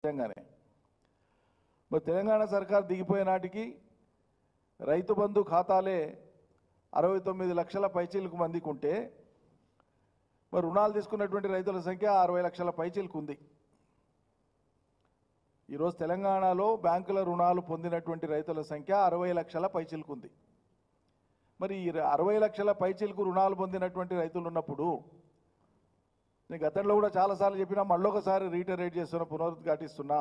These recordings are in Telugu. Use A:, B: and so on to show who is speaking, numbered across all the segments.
A: నిజంగానే మరి తెలంగాణ సర్కార్ దిగిపోయే నాటికి రైతు బంధు ఖాతాలే అరవై తొమ్మిది లక్షల పైచీలకు మందికి ఉంటే మరి రుణాలు తీసుకున్నటువంటి రైతుల సంఖ్య అరవై లక్షల పైచీలకు ఉంది ఈరోజు తెలంగాణలో బ్యాంకుల రుణాలు పొందినటువంటి రైతుల సంఖ్య అరవై లక్షల పైచీలకు ఉంది మరి ఈ అరవై లక్షల పైచీలకు రుణాలు పొందినటువంటి రైతులు ఉన్నప్పుడు నేను గతంలో కూడా చాలాసార్లు చెప్పినా మళ్ళొకసారి రీటరేట్ చేస్తున్నా పునరుద్ఘాటిస్తున్నా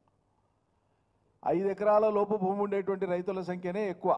A: ఐదు ఎకరాల లోపు భూమి ఉండేటువంటి రైతుల సంఖ్యనే ఎక్కువ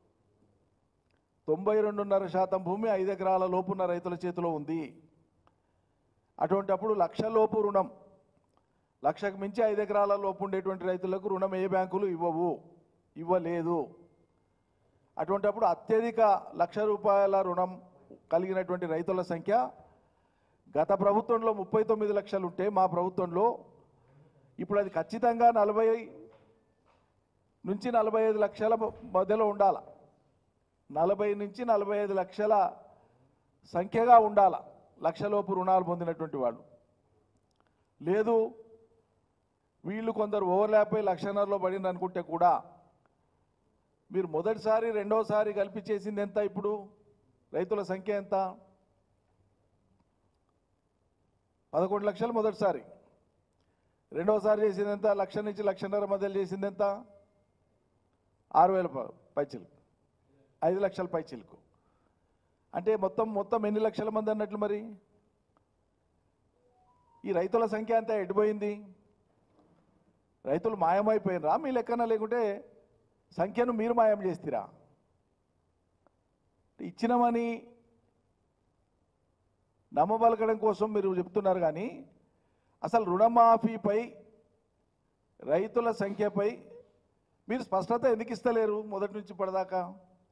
A: తొంభై రెండున్నర శాతం భూమి ఐదు ఎకరాల లోపు ఉన్న రైతుల చేతిలో ఉంది అటువంటి అప్పుడు లక్ష లోపు రుణం లక్షకు మించి ఐదు ఎకరాల లోపు ఉండేటువంటి రైతులకు రుణం ఏ బ్యాంకులు ఇవ్వవు ఇవ్వలేదు అటువంటప్పుడు అత్యధిక లక్ష రూపాయల రుణం కలిగినటువంటి రైతుల సంఖ్య గత ప్రభుత్వంలో ముప్పై తొమ్మిది లక్షలు ఉంటే మా ప్రభుత్వంలో ఇప్పుడు అది ఖచ్చితంగా నలభై నుంచి నలభై ఐదు లక్షల మధ్యలో ఉండాల నలభై నుంచి నలభై ఐదు లక్షల సంఖ్యగా ఉండాల లక్షలోపు రుణాలు పొందినటువంటి వాళ్ళు లేదు వీళ్ళు కొందరు ఓవర్లాప్ అయి లక్షన్నరలో పడింది అనుకుంటే కూడా మీరు మొదటిసారి రెండోసారి కలిపి చేసింది ఎంత ఇప్పుడు రైతుల సంఖ్య ఎంత పదకొండు లక్షలు మొదటిసారి రెండోసారి చేసింది ఎంత లక్ష నుంచి లక్షన్నర మధ్యలో చేసింది ఎంత ఆరు వేల ప- పైచిలకు ఐదు లక్షల పైచిలకు అంటే మొత్తం మొత్తం ఎన్ని లక్షల మంది అన్నట్లు మరి ఈ రైతుల సంఖ్య అంతా ఎడిపోయింది రైతులు మాయమైపోయినరా మీ లెక్కన లేకుంటే సంఖ్యను మీరు మాయం చేస్తారా ఇచ్చినమని నమ్మబలకడం కోసం మీరు చెప్తున్నారు కానీ అసలు రుణమాఫీపై రైతుల సంఖ్యపై మీరు స్పష్టత ఎందుకు ఇస్తలేరు మొదటి నుంచి ఇప్పటిదాకా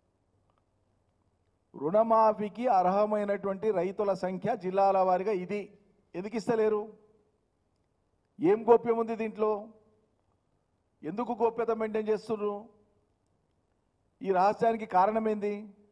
A: రుణమాఫీకి అర్హమైనటువంటి రైతుల సంఖ్య జిల్లాల వారీగా ఇది ఎందుకు ఇస్తలేరు ఏం గోప్యం ఉంది దీంట్లో ఎందుకు గోప్యత మెయింటైన్ చేస్తున్నారు ఈ రహస్యానికి కారణం ఏంది